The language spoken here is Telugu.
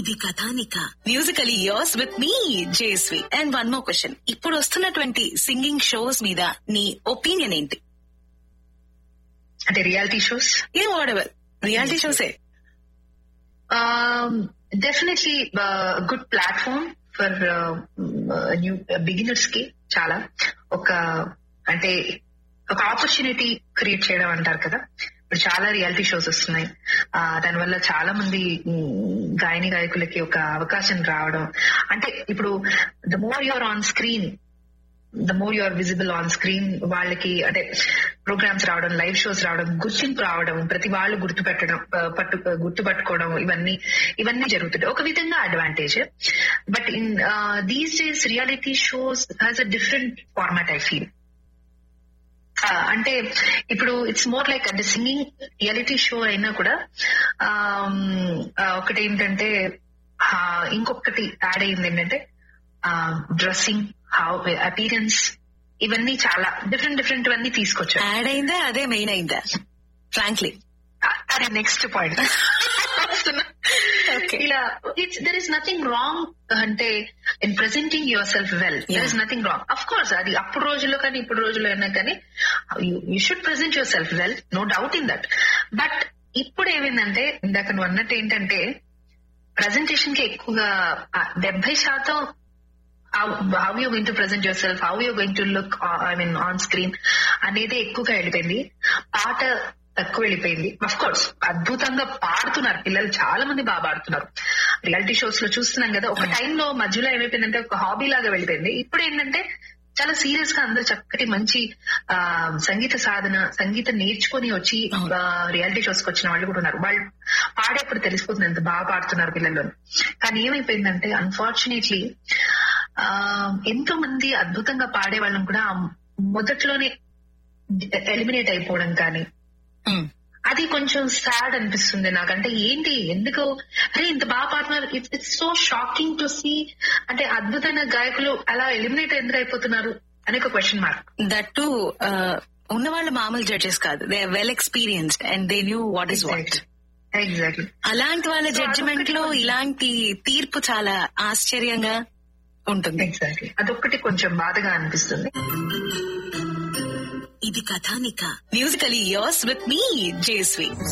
ఇది కథానిక musically yours with me Jesvi and one more question ఇప్పుడు వస్తున్నటువంటి సింగింగ్ షోస్ మీద నీ ఒపీనియన్ ఏంటి అంటే రియాలిటీ షోస్ ఏం వాడెవర్ రియాలిటీ షోసే definitely good platform for new beginners కి చాలా ఒక అంటే ఒక ఆపర్చునిటీ క్రియేట్ చేయడం అంటారు కదా ఇప్పుడు చాలా రియాలిటీ షోస్ వస్తున్నాయి ఆ, దానివల్ల చాలా మంది మ్, గాయని గాయకులకి ఒక అవకాశం రావడం అంటే ఇప్పుడు the more your on screen the more your visible on screen వాళ్ళకి అంటే ప్రోగ్రామ్స్ రావడం లైవ్ షోస్ రావడం గుర్తింపు రావడం ప్రతి వాళ్ళు గుర్తుపెట్టడం ఆ, పట్టు గుర్తుపట్టుకోవడం ఇవన్నీ ఇవన్నీ జరుగుతుంటాయి ఒక విధంగా advantage but in these days reality shows has a different format I feel అంటే ఇప్పుడు ఇట్స్ మోర్ లైక్ అంటే సింగింగ్ రియాలిటీ షో అయినా కూడా ఆమ్, ఆ, ఒకటి ఏంటంటే ఆ, ఇంకొకటి యాడ్ అయింది ఏంటంటే డ్రెస్సింగ్ హౌ అపీరెన్స్ ఇవన్నీ చాలా డిఫరెంట్ డిఫరెంట్ అన్ని తీసుకొచ్చారు యాడ్ అయిందా అదే మెయిన్ అయిందా ఫ్రాంక్లీ అది నెక్స్ట్ పాయింట్ Okay. ఇలా it's there is nothing wrong అంటే in presenting yourself well there is nothing wrong of course అది అప్పుడు రోజుల్లో కానీ ఇప్పుడు రోజుల్లో అయినా కానీ you should present yourself well no doubt in that but ఇప్పుడు ఏమైందంటే ఇందాక నువ్వు అన్నట్టు ఏంటంటే ప్రజెంటేషన్ కి ఎక్కువగా డెబ్బై శాతం how you going to present yourself how you going to look I mean on screen అనేది ఎక్కువగా వెళ్ళిపోయింది పాట తక్కువ వెళ్ళిపోయింది అఫ్ కోర్స్ అద్భుతంగా పాడుతున్నారు పిల్లలు చాలా మంది బాగా పాడుతున్నారు రియాలిటీ షోస్ లో చూస్తున్నాం కదా ఒక టైంలో మధ్యలో ఏమైపోయిందంటే ఒక హాబీ లాగా వెళ్ళిపోయింది ఇప్పుడు ఏంటంటే చాలా సీరియస్ గా అందరూ చక్కటి మంచి ఆ సంగీత సాధన సంగీతం నేర్చుకొని వచ్చి రియాలిటీ షోస్ కి వచ్చిన వాళ్ళు కూడా ఉన్నారు వాళ్ళు పాడేప్పుడు తెలిసిపోతుంది ఎంత బాగా పాడుతున్నారు పిల్లలు కానీ ఏమైపోయిందంటే అన్ఫార్చునేట్లీ ఆ ఎంతో మంది అద్భుతంగా పాడే వాళ్ళం కూడా ఆ మొదట్లోనే ఎలిమినేట్ అయిపోవడం కానీ అది కొంచెం సాడ్ అనిపిస్తుంది నాకంటే ఏంటి ఎందుకు అరే ఇంత బాగా పాడుతున్నారు it's it's so shocking to see అంటే అద్భుతమైన గాయకులు అలా ఎలిమినేట్ ఎందుకు అయిపోతున్నారు అనే ఒక క్వశ్చన్ మార్క్ దట్ టు ఉన్న వాళ్ళు మామూలు జడ్జెస్ కాదు they well experienced and they knew what is what exactly అలాంటి వాళ్ళ జడ్జిమెంట్ లో ఇలాంటి తీర్పు చాలా ఆశ్చర్యంగా ఉంటుంది ఎగ్జాక్ట్లీ అదొక్కటి కొంచెం బాధగా అనిపిస్తుంది ఇది కథానిక మ్యూజికలీ యోర్స్ విత్ మీ జేస్వి